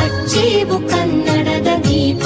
ಹಚ್ಚೇವು ಕನ್ನಡದ ದೀಪ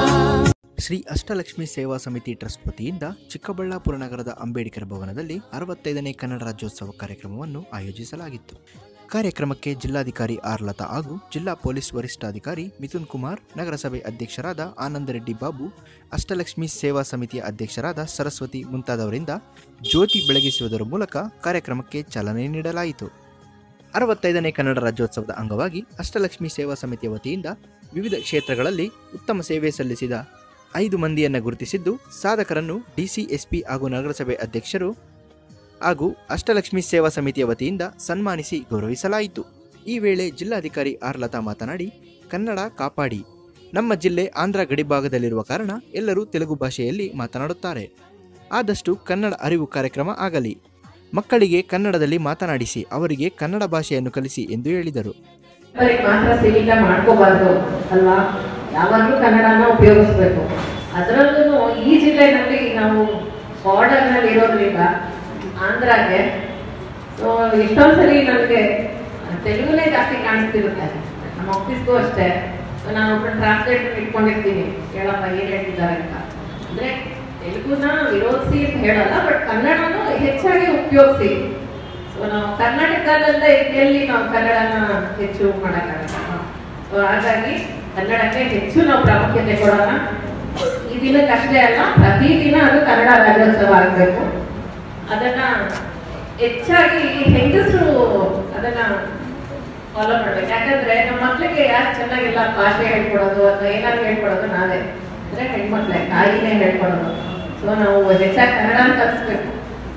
ಶ್ರೀ ಅಷ್ಟಲಕ್ಷ್ಮಿ ಸೇವಾ ಸಮಿತಿ ಟ್ರಸ್ಟ್ ವತಿಯಿಂದ ಚಿಕ್ಕಬಳ್ಳಾಪುರ ನಗರದ ಅಂಬೇಡ್ಕರ್ ಭವನದಲ್ಲಿ ಅರವತ್ತೈದನೇ ಕನ್ನಡ ರಾಜ್ಯೋತ್ಸವ ಕಾರ್ಯಕ್ರಮವನ್ನು ಆಯೋಜಿಸಲಾಗಿತ್ತು ಕಾರ್ಯಕ್ರಮಕ್ಕೆ ಜಿಲ್ಲಾಧಿಕಾರಿ ಆರ್ ಲತಾ ಹಾಗೂ ಜಿಲ್ಲಾ ಪೊಲೀಸ್ ವರಿಷ್ಠಾಧಿಕಾರಿ ಮಿಥುನ್ ಕುಮಾರ್ ನಗರಸಭೆ ಅಧ್ಯಕ್ಷರಾದ ಆನಂದ ರೆಡ್ಡಿ ಬಾಬು ಅಷ್ಟಲಕ್ಷ್ಮಿ ಸೇವಾ ಸಮಿತಿಯ ಅಧ್ಯಕ್ಷರಾದ ಸರಸ್ವತಿ ಮುಂತಾದವರಿಂದ ಜ್ಯೋತಿ ಬೆಳಗಿಸುವುದರ ಮೂಲಕ ಕಾರ್ಯಕ್ರಮಕ್ಕೆ ಚಾಲನೆ ನೀಡಲಾಯಿತು ಅರವತ್ತೈದನೇ ಕನ್ನಡ ರಾಜ್ಯೋತ್ಸವದ ಅಂಗವಾಗಿ ಅಷ್ಟಲಕ್ಷ್ಮಿ ಸೇವಾ ಸಮಿತಿಯ ವತಿಯಿಂದ ವಿವಿಧ ಕ್ಷೇತ್ರಗಳಲ್ಲಿ ಉತ್ತಮ ಸೇವೆ ಸಲ್ಲಿಸಿದ ಐದು ಮಂದಿಯನ್ನು ಗುರುತಿಸಿದ್ದು ಸಾಧಕರನ್ನು ಡಿಸಿಎಸ್ಪಿ ಹಾಗೂ ನಗರಸಭೆ ಅಧ್ಯಕ್ಷರು ಹಾಗೂ ಅಷ್ಟಲಕ್ಷ್ಮಿ ಸೇವಾ ಸಮಿತಿಯ ವತಿಯಿಂದ ಸನ್ಮಾನಿಸಿ ಗೌರವಿಸಲಾಯಿತು ಈ ವೇಳೆ ಜಿಲ್ಲಾಧಿಕಾರಿ ಆರ್ ಲತಾ ಮಾತನಾಡಿ ಕನ್ನಡ ಕಾಪಾಡಿ ನಮ್ಮ ಜಿಲ್ಲೆ ಆಂಧ್ರ ಗಡಿಭಾಗದಲ್ಲಿರುವ ಕಾರಣ ಎಲ್ಲರೂ ತೆಲುಗು ಭಾಷೆಯಲ್ಲಿ ಮಾತನಾಡುತ್ತಾರೆ ಆದಷ್ಟು ಕನ್ನಡ ಅರಿವು ಕಾರ್ಯಕ್ರಮ ಆಗಲಿ ಮಕ್ಕಳಿಗೆ ಕನ್ನಡದಲ್ಲಿ ಮಾತನಾಡಿಸಿ ಅವರಿಗೆ ಕನ್ನಡ ಭಾಷೆಯನ್ನು ಕಲಿಸಿ ಎಂದು ಹೇಳಿದರು ಅವರಿಗೆ ಮಾತ್ರ ಸೀಮಿತ ಮಾಡ್ಕೋಬಾರ್ದು ಅಲ್ವಾ ಯಾವಾಗಲೂ ಕನ್ನಡನ ಉಪಯೋಗಿಸ್ಬೇಕು ಅದರಲ್ಲೂ ಈ ಜಿಲ್ಲೆನಲ್ಲಿ ನಾವು ಬಾರ್ಡರ್ನಲ್ಲಿ ಇರೋದ್ರಿಂದ ಆಂಧ್ರಾಗೆ ಸೊ ಎಷ್ಟೊಂದು ಸರಿ ನನಗೆ ತೆಲುಗುನೇ ಜಾಸ್ತಿ ಕಾಣಿಸ್ತಿರುತ್ತೆ ನಮ್ಮ ಆಫೀಸ್ಗೂ ಅಷ್ಟೇ ಸೊ ನಾನು ಒಬ್ಬರು ಟ್ರಾನ್ಸ್ಲೇಟರ್ ಇಟ್ಕೊಂಡಿರ್ತೀನಿ ಹೇಳಪ್ಪ ಏನು ಹೇಳ್ತಿದ್ದಾರೆ ಅಂತ ಅಂದರೆ ತೆಲುಗುನ ವಿರೋಧಿಸಿ ಅಂತ ಹೇಳಲ್ಲ ಬಟ್ ಕನ್ನಡನೂ ಹೆಚ್ಚಾಗಿ ಉಪಯೋಗಿಸಿ ಸೊ ನಾವು ಕರ್ನಾಟಕದಲ್ಲೇ ಎಲ್ಲಿ ನಾವು ಕನ್ನಡನ ಹೆಚ್ಚು ಮಾಡೋಕ್ಕಾಗಲ್ಲ ಸೊ ಹಾಗಾಗಿ ಕನ್ನಡಕ್ಕೆ ಹೆಚ್ಚು ನಾವು ಪ್ರಾಮುಖ್ಯತೆ ಕೊಡೋಣ ಈ ದಿನಕ್ಕೆ ಅಷ್ಟೇ ಅಲ್ಲ ಪ್ರತಿದಿನ ಅದು ಕನ್ನಡ ರಾಜ್ಯೋತ್ಸವ ಆಗಬೇಕು ಅದನ್ನ ಹೆಚ್ಚಾಗಿ ಹೆಂಗಸರು ಅದನ್ನ ಫಾಲೋ ಮಾಡ್ಬೇಕು ಯಾಕಂದ್ರೆ ನಮ್ಮ ಮಕ್ಳಿಗೆ ಯಾರು ಚೆನ್ನಾಗಿಲ್ಲ ಭಾಷೆ ಹೇಳ್ಕೊಡೋದು ಅಥವಾ ಏನಾದ್ರು ಹೇಳ್ಕೊಡೋದು ನಾವೇ ಅಂದ್ರೆ ಹೆಣ್ಮಕ್ಳೇ ತಾಯಿನೇ ಹೇಳ್ಕೊಡೋದು ಸೊ ನಾವು ಹೆಚ್ಚಾಗಿ ಕನ್ನಡ ಕಲಿಸ್ಬೇಕು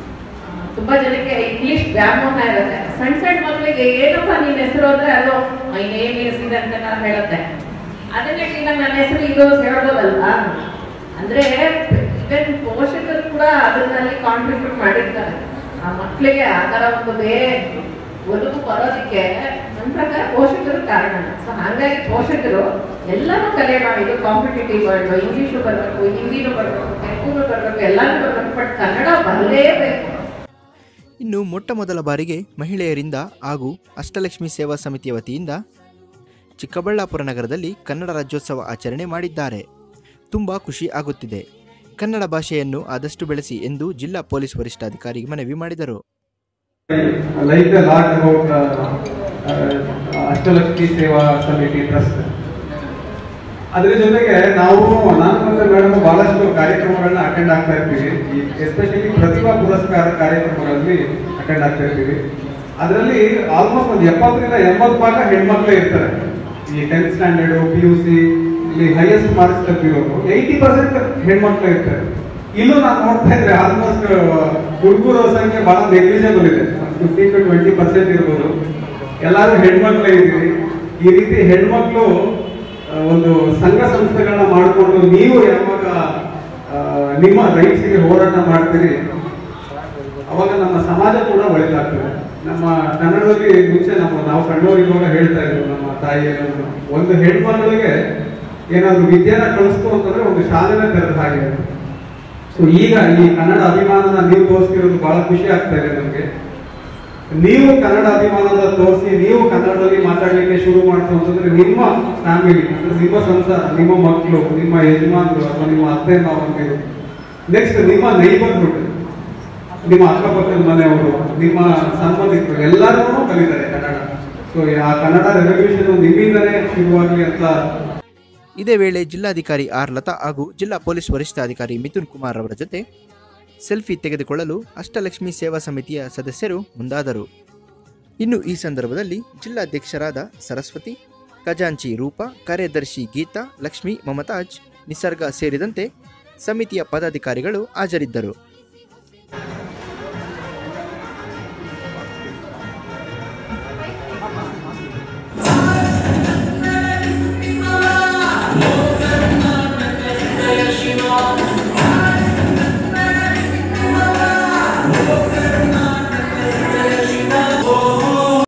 ತುಂಬಾ ಜನಕ್ಕೆ ಇಂಗ್ಲಿಷ್ ವ್ಯಾಮೋಹ ಇರುತ್ತೆ ಸಣ್ಣ ಸಣ್ಣ ಮಕ್ಕಳಿಗೆ ಏನಪ್ಪ ನಿನ್ನ ಹೆಸರು ಅಂದ್ರೆ ಅದು ಮೈ ನೇಮ್ ಇಸ್ ಇದೆ ಅಂತ ನಾನು ಹೇಳುತ್ತೆ ಅದನ್ನೇ ಈಗ ನನ್ನ ಹೆಸರು ಇದು ಅಂತ ಹೇಳ್ಬೋದಲ್ವಾ ಅಂದ್ರೆ ಇವನ್ ಪೋಷಕರು ಕೂಡ ಅದನ್ನಲ್ಲಿ ಕಾಂಟ್ರಿಬ್ಯೂಟ್ ಮಾಡಿರ್ತಾರೆ ಆ ಮಕ್ಕಳಿಗೆ ಆ ತರ ಒಂದು ಬೇರೆ ಒಲವು ಬರೋದಕ್ಕೆ ನನ್ನ ಪ್ರಕಾರ ಪೋಷಕರು ಕಾರಣ ಸೊ ಹಾಗಾಗಿ ಪೋಷಕರು ಎಲ್ಲರೂ ಕಲಿಯೋಣ ಇದು ಕಾಂಪಿಟೇಟಿವ್ ವರ್ಲ್ಡ್ ಇಂಗ್ಲಿಷು ಬರಬೇಕು ಹಿಂದಿನೂ ಬರಬೇಕು ತೆಲುಗುನು ಬರಬೇಕು ಎಲ್ಲಾನು ಬರಬೇಕು ಬಟ್ ಕನ್ನಡ ಬರಲೇಬೇಕು ಇನ್ನು ಮೊಟ್ಟ ಮೊದಲ ಬಾರಿಗೆ ಮಹಿಳೆಯರಿಂದ ಹಾಗೂ ಅಷ್ಟಲಕ್ಷ್ಮಿ ಸೇವಾ ಸಮಿತಿಯ ವತಿಯಿಂದ ಚಿಕ್ಕಬಳ್ಳಾಪುರ ನಗರದಲ್ಲಿ ಕನ್ನಡ ರಾಜ್ಯೋತ್ಸವ ಆಚರಣೆ ಮಾಡಿದ್ದಾರೆ ತುಂಬ ಖುಷಿ ಆಗುತ್ತಿದೆ ಕನ್ನಡ ಭಾಷೆಯನ್ನು ಆದಷ್ಟು ಬೆಳೆಸಿ ಎಂದು ಜಿಲ್ಲಾ ಪೊಲೀಸ್ ವರಿಷ್ಠಾಧಿಕಾರಿ ಮನವಿ ಮಾಡಿದರು like a lot about uh, uh, Ashtalakshmi ಸೇವಾ ಸಮಿತಿ ಟ್ರಸ್ಟ್ ಅದ್ರ ಜೊತೆಗೆ ನಾವು ನಾನು ಮತ್ತೆ ಮೇಡಮ್ ಬಹಳಷ್ಟು ಕಾರ್ಯಕ್ರಮಗಳನ್ನ ಅಟೆಂಡ್ ಆಗ್ತಾ ಇರ್ತೀವಿ ಎಸ್ಪೆಷಲಿ ಪ್ರತಿಭಾ ಪುರಸ್ಕಾರ ಕಾರ್ಯಕ್ರಮಗಳಲ್ಲಿ ಅಟೆಂಡ್ ಆಗ್ತಾ ಇರ್ತೀವಿ ಅದರಲ್ಲಿ ಆಲ್ಮೋಸ್ಟ್ ಒಂದು ಎಪ್ಪತ್ತರಿಂದ ಎಂಬತ್ತು ಭಾಗ ಹೆಣ್ಮಕ್ಳೇ ಇರ್ತಾರೆ ಈ tenth standard P U C ಇಲ್ಲಿ ಹೈಯೆಸ್ಟ್ ಮಾರ್ಕ್ಸ್ ತೆಗೆದಿರೋರು ಏಯ್ಟಿ ಪರ್ಸೆಂಟ್ ಹೆಣ್ಮಕ್ಳೇ ಇರ್ತಾರೆ ಇಲ್ಲೂ ನಾನು ನೋಡ್ತಾ ಇದ್ರೆ ಆಲ್ಮೋಸ್ಟ್ ಹುಡುಗರ ಸಂಖ್ಯೆ ಬಹಳ ನೆಗ್ಲಿಜಬಲ್ ಇದೆ ಫಿಫ್ಟೀನ್ ಟು ಟ್ವೆಂಟಿ ಪರ್ಸೆಂಟ್ ಇರ್ಬೋದು ಎಲ್ಲರೂ ಹೆಣ್ಮಕ್ಳೇ ಇದ್ದೀರಿ ಈ ರೀತಿ ಹೆಣ್ಮಕ್ಳು ಆ, ಒಂದು ಸಂಘ ಸಂಸ್ಥೆಗಳನ್ನ ಮಾಡಿಕೊಂಡು ನೀವು ಯಾವಾಗ ಆ, ನಿಮ್ಮ ರೈಟ್ಸ್ಗೆ ಹೋರಾಟ ಮಾಡ್ತೀರಿ ಅವಾಗ ನಮ್ಮ ಸಮಾಜ ಕೂಡ ಒಳಿತಾಗ್ತದೆ ನಮ್ಮ ಕನ್ನಡದಲ್ಲಿ ಮುಂಚೆ ನಮ್ಮ ನಾವು ಸಣ್ಣವರಿರುವಾಗ ಹೇಳ್ತಾ ಇದ್ರು ನಮ್ಮ ತಾಯಿಯವರು ಒಂದು ಹೆಣ್ಮಕ್ಳಿಗೆ ಏನಾದ್ರು ವಿದ್ಯೆನ ಕಳಿಸ್ತು ಅಂತಂದ್ರೆ ಒಂದು ಶಾಲೆನೇ ತೆರೆದ ಹಾಗೆ ಸೊ ಈಗ ಈ ಕನ್ನಡ ಅಭಿಮಾನನ ನೀವು ತೋರಿಸ್ತಿರೋದು ಬಹಳ ಖುಷಿ ಆಗ್ತಾ ಇದೆ ನಮಗೆ ನೀವು ಕನ್ನಡ ಅಭಿಮಾನದ ತೋರಿಸಿ ನೀವು ಕನ್ನಡದಲ್ಲಿ ಮಾತಾಡ್ಲಿಕ್ಕೆ ಶುರು ಮಾಡ್ತು ಅಂತಂದ್ರೆ ನಿಮ್ಮ ಫ್ಯಾಮಿಲಿ ಅಂದ್ರೆ ನಿಮ್ಮ ಸಂಸಾರ ನಿಮ್ಮ ಮಕ್ಕಳು ನಿಮ್ಮ ಯಜಮಾನರು ಅಥವಾ ನಿಮ್ಮ ಅತ್ತೆ ಮಾವಂದಿರು ನೆಕ್ಸ್ಟ್ ನಿಮ್ಮ ನೈಬರ್ಹುಡ್ ನಿಮ್ಮ ಅಕ್ಕಪಕ್ಕದ ಮನೆಯವರು ನಿಮ್ಮ ಸಂಬಂಧಿಕರು ಎಲ್ಲರೂ ಕಲಿತಾರೆ ಕನ್ನಡ ಸೊ ಆ ಕನ್ನಡ ರೆವಲ್ಯೂಷನ್ ನಿಮ್ಮಿಂದನೇ ಶುರುವಾಗಲಿ ಅಂತ ಇದೇ ವೇಳೆ ಜಿಲ್ಲಾಧಿಕಾರಿ ಆರ್ ಲತಾ ಹಾಗೂ ಜಿಲ್ಲಾ ಪೊಲೀಸ್ ವರಿಷ್ಠಾಧಿಕಾರಿ ಮಿಥುನ್ ಕುಮಾರ್ ಅವರ ಜೊತೆ ಸೆಲ್ಫಿ ತೆಗೆದುಕೊಳ್ಳಲು ಅಷ್ಟಲಕ್ಷ್ಮಿ ಸೇವಾ ಸಮಿತಿಯ ಸದಸ್ಯರು ಮುಂದಾದರು ಇನ್ನು ಈ ಸಂದರ್ಭದಲ್ಲಿ ಜಿಲ್ಲಾಧ್ಯಕ್ಷರಾದ ಸರಸ್ವತಿ ಖಜಾಂಚಿ ರೂಪಾ ಕಾರ್ಯದರ್ಶಿ ಗೀತಾ ಲಕ್ಷ್ಮಿ ಮಮತಾಜ್ ನಿಸರ್ಗ ಸೇರಿದಂತೆ ಸಮಿತಿಯ ಪದಾಧಿಕಾರಿಗಳು ಹಾಜರಿದ್ದರು